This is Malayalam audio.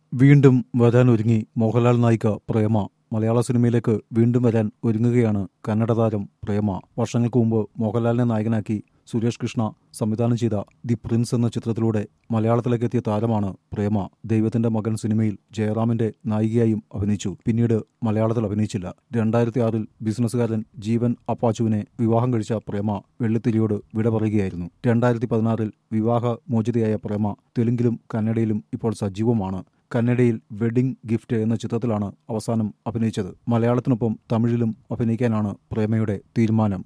വീണ്ടും വരാനൊരുങ്ങി മോഹൻലാൽ നായിക പ്രേമ മലയാള സിനിമയിലേക്ക് വീണ്ടും വരാൻ ഒരുങ്ങുകയാണ് കന്നഡ താരം പ്രേമ വർഷങ്ങൾക്ക് മുമ്പ് മോഹൻലാലിനെ നായകനാക്കി സുരേഷ് കൃഷ്ണ സംവിധാനം ചെയ്ത ദി പ്രിൻസ് എന്ന ചിത്രത്തിലൂടെ മലയാളത്തിലേക്ക് എത്തിയ താരമാണ് പ്രേമ ദൈവത്തിന്റെ മകൻ സിനിമയിൽ ജയറാമിന്റെ നായികയായും അഭിനയിച്ചു പിന്നീട് മലയാളത്തിൽ അഭിനയിച്ചില്ല രണ്ടായിരത്തി ആറിൽ ബിസിനസ്സുകാരൻ ജീവൻ അപ്പാച്ചുവിനെ വിവാഹം കഴിച്ച പ്രേമ വെള്ളിത്തിരിയോട് വിട പറയുകയായിരുന്നു രണ്ടായിരത്തി പതിനാറിൽ വിവാഹ മോചിതയായ പ്രേമ തെലുങ്കിലും കന്നഡയിലും ഇപ്പോൾ സജീവമാണ് കന്നഡയിൽ വെഡിംഗ് ഗിഫ്റ്റ് എന്ന ചിത്രത്തിലാണ് അവസാനം അഭിനയിച്ചത് മലയാളത്തിനൊപ്പം തമിഴിലും അഭിനയിക്കാനാണ് പ്രേമയുടെ തീരുമാനം